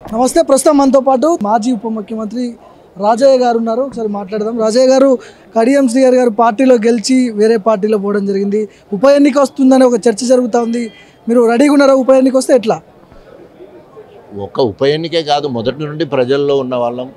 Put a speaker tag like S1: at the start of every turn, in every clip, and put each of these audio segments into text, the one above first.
S1: నమస్తే ప్రస్తుతం మనతో పాటు మాజీ ఉప ముఖ్యమంత్రి రాజయ్య గారు ఉన్నారు ఒకసారి మాట్లాడదాం రాజయ్య గారు కడియం శ్రీగారు గారు పార్టీలో గెలిచి వేరే పార్టీలో పోవడం జరిగింది ఉప ఎన్నిక వస్తుందని ఒక చర్చ జరుగుతూ ఉంది మీరు రెడీగా ఉన్నారా ఉప ఎన్నిక వస్తే ఎట్లా
S2: ఒక ఉప ఎన్నికే కాదు మొదటి నుండి ప్రజల్లో ఉన్న వాళ్ళం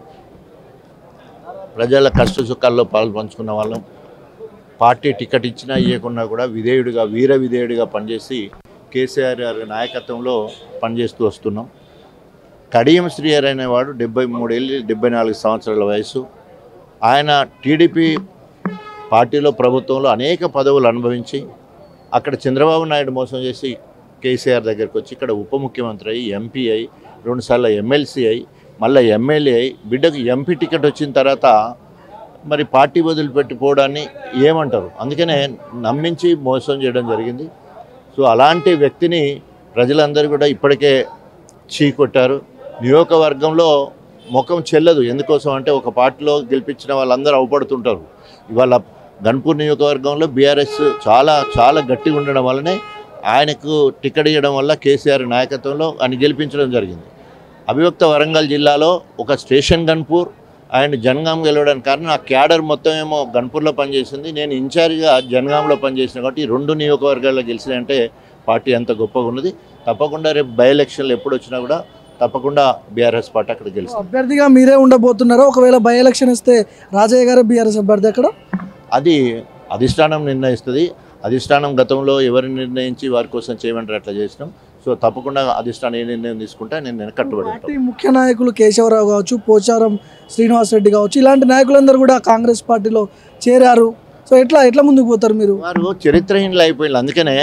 S2: ప్రజల కష్ట సుఖాల్లో పాలు పంచుకున్న వాళ్ళం పార్టీ టికెట్ ఇచ్చినా ఇవ్వకున్నా కూడా విధేయుడిగా వీర విధేయుడిగా పనిచేసి కేసీఆర్ గారి నాయకత్వంలో పనిచేస్తూ వస్తున్నాం కడియం శ్రీహరి అనేవాడు డెబ్బై మూడేళ్ళు డెబ్బై నాలుగు సంవత్సరాల వయసు ఆయన టీడీపీ పార్టీలో ప్రభుత్వంలో అనేక పదవులు అనుభవించి అక్కడ చంద్రబాబు నాయుడు మోసం చేసి కేసీఆర్ దగ్గరికి వచ్చి ఇక్కడ ఉప ముఖ్యమంత్రి అయ్యి ఎంపీ అయి రెండుసార్లు ఎమ్మెల్సీ అయి మళ్ళీ ఎమ్మెల్యే అయి బిడ్డకు ఎంపీ టికెట్ వచ్చిన తర్వాత మరి పార్టీ వదిలిపెట్టిపోవడాన్ని ఏమంటారు అందుకనే నమ్మించి మోసం చేయడం జరిగింది సో అలాంటి వ్యక్తిని ప్రజలందరూ కూడా ఇప్పటికే చీకొట్టారు నియోజకవర్గంలో ముఖం చెల్లదు ఎందుకోసం అంటే ఒక పార్టీలో గెలిపించిన వాళ్ళందరూ అవపడుతుంటారు ఇవాళ గన్పూర్ నియోజకవర్గంలో బీఆర్ఎస్ చాలా చాలా గట్టిగా ఉండడం వల్లనే ఆయనకు టికెట్ ఇవ్వడం వల్ల కేసీఆర్ నాయకత్వంలో ఆయన గెలిపించడం జరిగింది అభివక్త వరంగల్ జిల్లాలో ఒక స్టేషన్ గన్పూర్ ఆయన జనగాం గెలవడానికి కారణం ఆ క్యాడర్ మొత్తం ఏమో గన్పూర్లో పనిచేసింది నేను ఇన్ఛార్జ్గా జనగాంలో పనిచేసిన కాబట్టి ఈ రెండు నియోజకవర్గాల్లో గెలిచినంటే పార్టీ అంత గొప్పగా ఉన్నది తప్పకుండా రేపు బై ఎలక్షన్లు ఎప్పుడు వచ్చినా కూడా తప్పకుండా బీఆర్ఎస్ పార్టీ అక్కడ గెలుస్తుంది
S1: అభ్యర్థిగా మీరే ఉండబోతున్నారా ఒకవేళ బై ఎలక్షన్ వస్తే రాజయ్య గారు బీఆర్ఎస్ అభ్యర్థి అక్కడ
S2: అది అధిష్టానం నిర్ణయిస్తుంది అధిష్టానం గతంలో ఎవరు నిర్ణయించి వారి కోసం చేయమంటారు అట్లా చేసినాం సో తప్పకుండా అధిష్టానం ఏ నిర్ణయం తీసుకుంటే నేను నేను కట్టుబడి ఉంటాను
S1: పార్టీ ముఖ్య నాయకులు కేశవరావు కావచ్చు పోచారం శ్రీనివాస్ రెడ్డి కావచ్చు ఇలాంటి నాయకులందరూ కూడా కాంగ్రెస్ పార్టీలో చేరారు సో ఎట్లా ఎట్లా ముందుకు పోతారు మీరు
S2: వారు చరిత్రహీనులు అయిపోయింది అందుకనే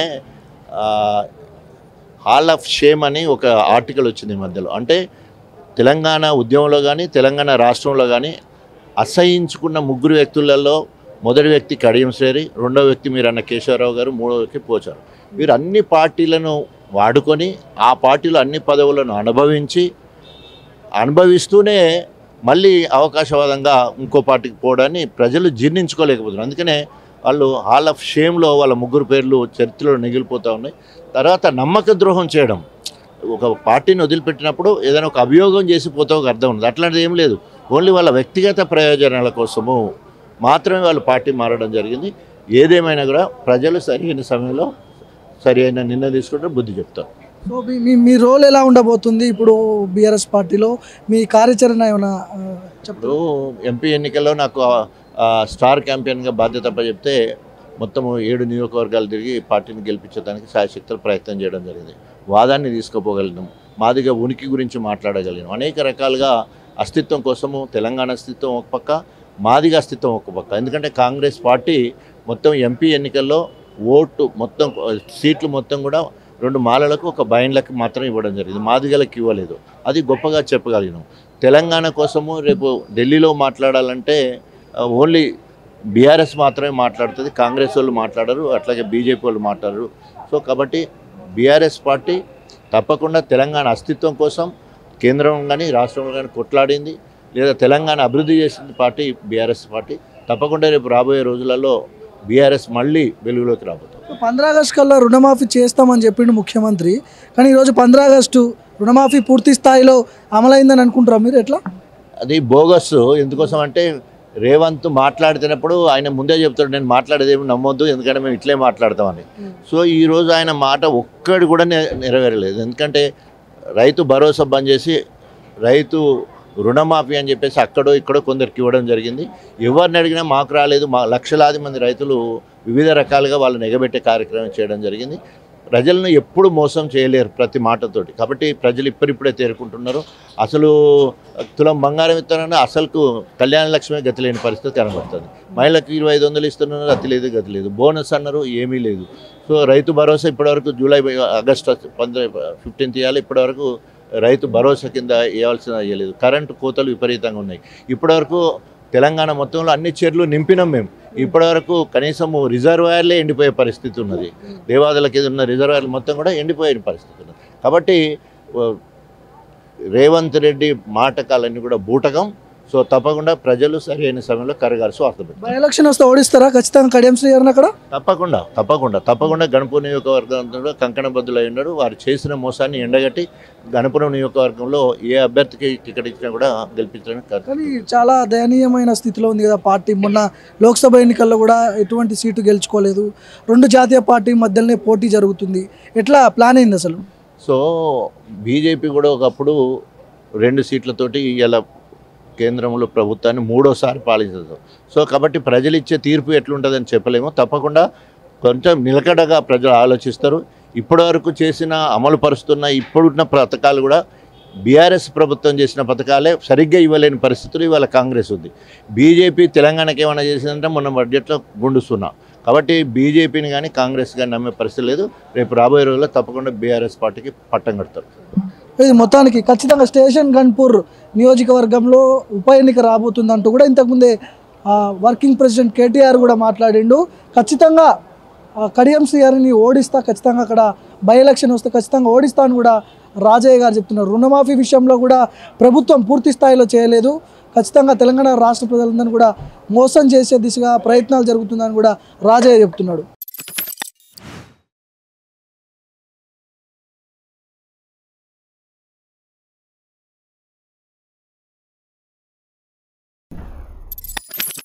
S2: హాల్ ఆఫ్ షేమ్ అని ఒక ఆర్టికల్ వచ్చింది ఈ మధ్యలో అంటే తెలంగాణ ఉద్యమంలో కానీ తెలంగాణ రాష్ట్రంలో కానీ అసహించుకున్న ముగ్గురు వ్యక్తులలో మొదటి వ్యక్తి కడియం శ్రేరి రెండో వ్యక్తి మీరు అన్న కేశవరావు గారు మూడో వ్యక్తి పోచారు వీరు అన్ని పార్టీలను వాడుకొని ఆ పార్టీలో అన్ని పదవులను అనుభవించి అనుభవిస్తూనే మళ్ళీ అవకాశవాదంగా ఇంకో పార్టీకి పోవడాన్ని ప్రజలు జీర్ణించుకోలేకపోతున్నారు అందుకనే వాళ్ళు హాల్ ఆఫ్ షేమ్లో వాళ్ళ ముగ్గురు పేర్లు చరిత్రలో మిగిలిపోతూ ఉన్నాయి తర్వాత నమ్మక ద్రోహం చేయడం ఒక పార్టీని వదిలిపెట్టినప్పుడు ఏదైనా ఒక అభియోగం చేసి పోతే ఒక అర్థం ఉంది అట్లాంటిది ఏం లేదు ఓన్లీ వాళ్ళ వ్యక్తిగత ప్రయోజనాల కోసము మాత్రమే వాళ్ళు పార్టీ మారడం జరిగింది ఏదేమైనా కూడా ప్రజలు సరైన సమయంలో సరి అయిన నిర్ణయం తీసుకుంటే బుద్ధి చెప్తారు
S1: సో మీ మీ మీ రోల్ ఎలా ఉండబోతుంది ఇప్పుడు బీఆర్ఎస్ పార్టీలో మీ కార్యాచరణ ఏమైనా ఆ, చెప్తారు
S2: ఇప్పుడు ఎంపీ ఎన్నికల్లో నాకు ఆ- ఆ స్టార్ క్యాంపెయిన్గా బాధ్యత చెప్తే మొత్తం ఏడు నియోజకవర్గాలు తిరిగి పార్టీని గెలిపించడానికి శాయశక్తులు ప్రయత్నం చేయడం జరిగింది వాదాన్ని తీసుకుపోగలిగినాం మాదిగా ఉనికి గురించి మాట్లాడగలిగినాం అనేక రకాలుగా అస్తిత్వం కోసము తెలంగాణ అస్తిత్వం ఒక పక్క మాదిగా అస్తిత్వం ఒక పక్క ఎందుకంటే కాంగ్రెస్ పార్టీ మొత్తం ఎంపీ ఎన్నికల్లో ఓటు మొత్తం సీట్లు మొత్తం కూడా రెండు మాలలకు ఒక బైండ్లకు మాత్రం ఇవ్వడం జరిగింది మాదిగలకు ఇవ్వలేదు అది గొప్పగా చెప్పగలిగినాం తెలంగాణ కోసము రేపు ఢిల్లీలో మాట్లాడాలంటే ఆ, ఓన్లీ బీఆర్ఎస్ మాత్రమే మాట్లాడుతుంది కాంగ్రెస్ వాళ్ళు మాట్లాడరు అట్లాగే బీజేపీ వాళ్ళు మాట్లాడరు సో కాబట్టి బీఆర్ఎస్ పార్టీ తప్పకుండా తెలంగాణ అస్తిత్వం కోసం కేంద్రం కానీ రాష్ట్రంలో కానీ కొట్లాడింది లేదా తెలంగాణ అభివృద్ధి చేసింది పార్టీ బీఆర్ఎస్ పార్టీ తప్పకుండా రేపు రాబోయే రోజులలో బీఆర్ఎస్ మళ్ళీ వెలుగులోకి రాబోతుంది
S1: పంద్రా ఆగస్టు కల్లా రుణమాఫీ చేస్తామని చెప్పిండు ముఖ్యమంత్రి కానీ ఈరోజు పంద్రా ఆగస్టు రుణమాఫీ పూర్తి స్థాయిలో అమలైందని అనుకుంటారా మీరు ఎట్లా
S2: అది బోగస్ ఎందుకోసం అంటే రేవంత్ మాట్లాడుతున్నప్పుడు ఆయన ముందే చెప్తాడు నేను మాట్లాడేది ఏమి నమ్మొద్దు ఎందుకంటే మేము ఇట్లే మాట్లాడతామని సో ఈ రోజు ఆయన మాట ఒక్కడి కూడా నె- నెరవేరలేదు ఎందుకంటే రైతు భరోసా బంద్ చేసి రైతు రుణమాఫీ అని చెప్పేసి అక్కడో ఇక్కడో కొందరికి ఇవ్వడం జరిగింది ఎవరిని అడిగినా మాకు రాలేదు మా లక్షలాది మంది రైతులు వివిధ రకాలుగా వాళ్ళని ఎగబెట్టే కార్యక్రమం చేయడం జరిగింది ప్రజలను ఎప్పుడు మోసం చేయలేరు ప్రతి మాటతోటి కాబట్టి ప్రజలు ఇప్పుడిప్పుడే తేరుకుంటున్నారు అసలు తులం బంగారం ఇస్తానని అసలుకు కళ్యాణ లక్ష్మి గతి లేని పరిస్థితి కనబడుతుంది మహిళలకు ఇరవై ఐదు వందలు ఇస్తున్నారు అతి లేదు గతి లేదు బోనస్ అన్నారు ఏమీ లేదు సో రైతు భరోసా ఇప్పటివరకు జూలై ఆగస్టు పంద్ర ఫిఫ్టీన్త్ ఇవ్వాలి ఇప్పటివరకు రైతు భరోసా కింద ఇవ్వాల్సిన ఇవ్వలేదు కరెంటు కోతలు విపరీతంగా ఉన్నాయి ఇప్పటివరకు తెలంగాణ మొత్తంలో అన్ని చెర్లు నింపినాం మేము ఇప్పటివరకు కనీసము రిజర్వాయర్లే ఎండిపోయే పరిస్థితి ఉన్నది దేవాదులకి ఉన్న రిజర్వాయర్లు మొత్తం కూడా ఎండిపోయే పరిస్థితి ఉన్నది కాబట్టి ఓ, రేవంత్ రెడ్డి మాటకాలన్నీ కూడా బూటకం సో తప్పకుండా ప్రజలు సరి అయిన సమయంలో కరగారు స్వార్థపెట్టారు
S1: బై ఎలక్షన్ వస్తే ఓడిస్తారా ఖచ్చితంగా కడియం శ్రీ గారిని అక్కడ
S2: తప్పకుండా తప్పకుండా తప్పకుండా గణపూర్ నియోజకవర్గంలో కంకణబద్దులై ఉన్నారు వారు చేసిన మోసాన్ని ఎండగట్టి గణపురం నియోజకవర్గంలో ఏ అభ్యర్థికి టికెట్ ఇచ్చినా కూడా గెలిపించడానికి కాదు.
S1: కానీ చాలా దయనీయమైన స్థితిలో ఉంది కదా పార్టీ మొన్న లోక్సభ ఎన్నికల్లో కూడా ఎటువంటి సీటు గెలుచుకోలేదు రెండు జాతీయ పార్టీ మధ్యలోనే పోటీ జరుగుతుంది ఎట్లా ప్లాన్ అయింది అసలు
S2: సో బీజేపీ కూడా ఒకప్పుడు రెండు సీట్లతోటి ఇలా కేంద్రంలో ప్రభుత్వాన్ని మూడోసారి పాలించదు సో కాబట్టి ప్రజలు ఇచ్చే తీర్పు ఎట్లుంటుందని చెప్పలేము తప్పకుండా కొంచెం నిలకడగా ప్రజలు ఆలోచిస్తారు ఇప్పటివరకు చేసిన అమలు పరుస్తున్న ఇప్పుడున్న పథకాలు కూడా బీఆర్ఎస్ ప్రభుత్వం చేసిన పథకాలే సరిగ్గా ఇవ్వలేని పరిస్థితులు ఇవాళ కాంగ్రెస్ ఉంది బీజేపీ తెలంగాణకి ఏమైనా చేసిందంటే మొన్న బడ్జెట్లో గుండుస్తున్నా కాబట్టి బీజేపీని కానీ కాంగ్రెస్ కానీ నమ్మే పరిస్థితి లేదు రేపు రాబోయే రోజుల్లో తప్పకుండా బీఆర్ఎస్ పార్టీకి పట్టం కడతారు
S1: ఇది మొత్తానికి ఖచ్చితంగా స్టేషన్ గన్పూర్ నియోజకవర్గంలో ఉప ఎన్నిక రాబోతుందంటూ కూడా ఇంతకుముందే ఆ, వర్కింగ్ ప్రెసిడెంట్ కేటీఆర్ కూడా మాట్లాడిండు ఖచ్చితంగా ఆ, కడియం శ్రీగారిని ఓడిస్తా ఖచ్చితంగా అక్కడ బై ఎలక్షన్ వస్తే ఖచ్చితంగా ఓడిస్తా అని కూడా రాజయ్య గారు చెప్తున్నారు రుణమాఫీ విషయంలో కూడా ప్రభుత్వం పూర్తి స్థాయిలో చేయలేదు ఖచ్చితంగా తెలంగాణ రాష్ట్ర ప్రజలందరినీ కూడా మోసం చేసే దిశగా ప్రయత్నాలు జరుగుతుందని కూడా రాజయ్య చెప్తున్నాడు